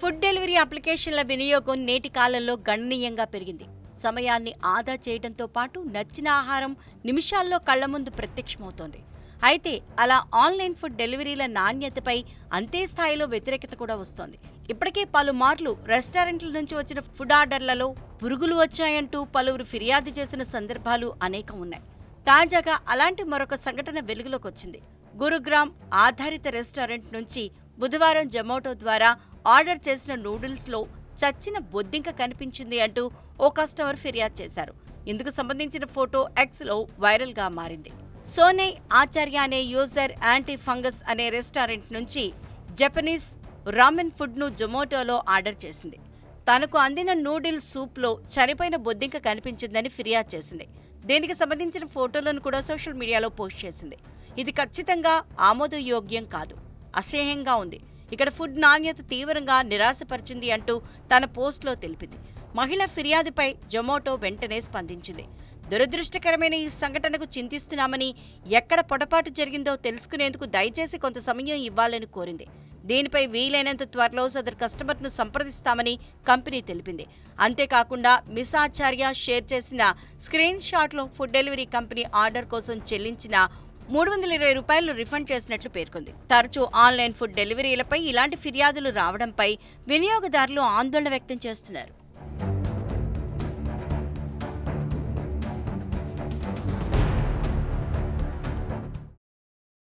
food delivery అప్లికేషన్ల వినియోగం నేటి కాలంలో గణనీయంగా పెరిగింది సమయాన్ని ఆదా చేయడంతో పాటు నచ్చిన ఆహారం నిమిషాల్లో కళ్ల ముందు ప్రత్యక్షమవుతోంది అయితే అలా ఆన్లైన్ ఫుడ్ డెలివరీల నాణ్యతపై అంతే స్థాయిలో వ్యతిరేకత కూడా వస్తోంది ఇప్పటికే పలుమార్లు రెస్టారెంట్ల నుంచి వచ్చిన ఫుడ్ ఆర్డర్లలో పురుగులు వచ్చాయంటూ పలువురు ఫిర్యాదు చేసిన సందర్భాలు అనేకం ఉన్నాయి తాజాగా అలాంటి మరొక సంఘటన వెలుగులోకి వచ్చింది గురుగ్రామ్ ఆధారిత రెస్టారెంట్ నుంచి బుధవారం జొమాటో ద్వారా ఆర్డర్ చేసిన నూడిల్స్లో చచ్చిన బొద్దింక కనిపించింది అంటూ ఓ కస్టమర్ ఫిర్యాదు చేశారు ఇందుకు సంబంధించిన ఫోటో ఎక్స్లో వైరల్గా మారింది సోనై ఆచార్య అనే యూజర్ యాంటీ ఫంగస్ అనే రెస్టారెంట్ నుంచి జపనీస్ రామెన్ ఫుడ్ను జొమాటోలో ఆర్డర్ చేసింది తనకు అందిన నూడిల్స్ సూప్లో చనిపోయిన బొద్దింక కనిపించిందని ఫిర్యాదు చేసింది దీనికి సంబంధించిన ఫోటోలను కూడా సోషల్ మీడియాలో పోస్ట్ చేసింది ఇది ఖచ్చితంగా ఆమోదయోగ్యం కాదు అసహ్యంగా ఉంది ఇక్కడ ఫుడ్ నాణ్యత తీవ్రంగా నిరాశపరిచింది అంటూ తన పోస్ట్లో తెలిపింది మహిళ ఫిర్యాదుపై జొమాటో వెంటనే స్పందించింది దురదృష్టకరమైన ఈ సంఘటనకు చింతిస్తున్నామని ఎక్కడ పొరపాటు జరిగిందో తెలుసుకునేందుకు దయచేసి కొంత సమయం ఇవ్వాలని కోరింది దీనిపై వీలైనంత త్వరలో సదరు కస్టమర్ను సంప్రదిస్తామని కంపెనీ తెలిపింది అంతేకాకుండా మిస్ ఆచార్య షేర్ చేసిన స్క్రీన్ షాట్లో ఫుడ్ డెలివరీ కంపెనీ ఆర్డర్ కోసం చెల్లించిన మూడు వందల ఇరవై రూపాయలు రిఫండ్ చేసినట్లు పేర్కొంది తరచూ ఆన్లైన్ ఫుడ్ డెలివరీలపై ఇలాంటి ఫిర్యాదులు రావడంపై వినియోగదారులు ఆందోళన వ్యక్తం చేస్తున్నారు